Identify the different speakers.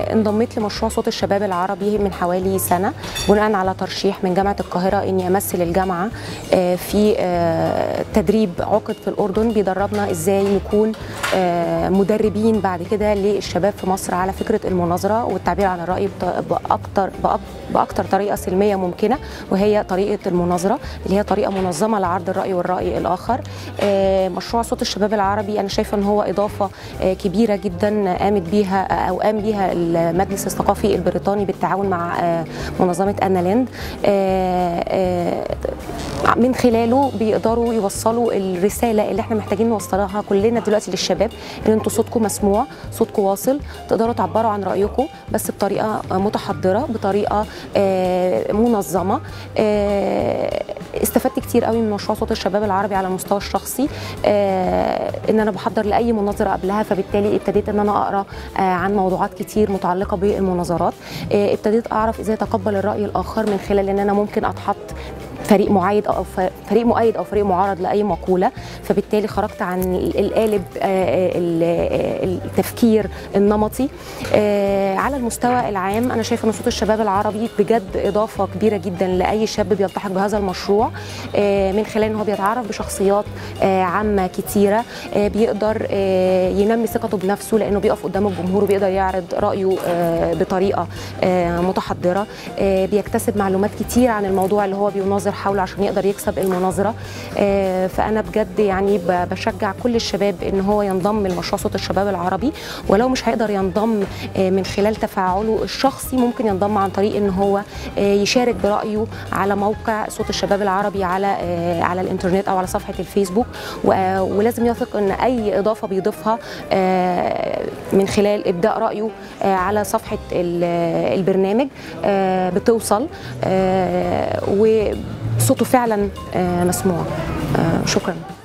Speaker 1: انضميت لمشروع صوت الشباب العربي من حوالي سنه بناء على ترشيح من جامعه القاهره اني امثل الجامعه آه، في آه، تدريب عقد في الاردن بيدربنا ازاي نكون آه، مدربين بعد كده للشباب في مصر على فكره المناظره والتعبير عن الراي بط- باكتر بأك- باكتر طريقه سلميه ممكنه وهي طريقه المناظره اللي هي طريقه منظمه لعرض الراي والراي الاخر آه، مشروع صوت الشباب العربي انا شايفه ان هو اضافه آه، كبيره جدا قامت بيها او قام بيها المجلس الثقافي البريطاني بالتعاون مع آه، منظمه انا لاند آه، آه، من خلاله بيقدروا يوصلوا الرساله اللي احنا محتاجين نوصلها كلنا دلوقتي للشباب ان انتوا صوتكم مسموع صوتكم واصل تقدروا تعبروا عن رايكم بس بطريقه متحضره بطريقه آه، منظمه آه، استفدت كتير قوي من مشروع صوت الشباب العربي على المستوى الشخصي آه، ان انا بحضر لاي مناظره قبلها فبالتالي ابتديت ان انا اقرا آه، عن موضوعات كتير متعلقه بالمناظرات آه، ابتديت اعرف ازاي اتقبل الراي الاخر من خلال ان انا ممكن اتحط فريق معايد او ف- فريق مؤيد او فريق معارض لاي مقوله فبالتالي خرجت عن ال- القالب آه، ال- آه، التفكير النمطي آه، على المستوى العام انا شايفه ان صوت الشباب العربي بجد اضافه كبيره جدا لاي شاب بيلتحق بهذا المشروع آه، من خلال ان هو بيتعرف بشخصيات آه، عامه كتيره آه، بيقدر آه، ينمي ثقته بنفسه لانه بيقف قدام الجمهور وبيقدر يعرض رايه آه، بطريقه آه، متحضره آه، بيكتسب معلومات كتير عن الموضوع اللي هو بيناظر حوله عشان يقدر يكسب المناظره آه، فانا بجد يعني ب- بشجع كل الشباب ان هو ينضم لمشروع صوت الشباب العربي ولو مش هيقدر ينضم آه، من خلال تفاعله الشخصي ممكن ينضم عن طريق ان هو آه، يشارك برايه على موقع صوت الشباب العربي على آه، على الانترنت او على صفحه الفيسبوك و- ولازم يثق ان اي اضافه بيضيفها آه، من خلال ابداء رايه آه، على صفحه ال- البرنامج آه، بتوصل آه، وصوته فعلا آه، مسموع آه، شكرا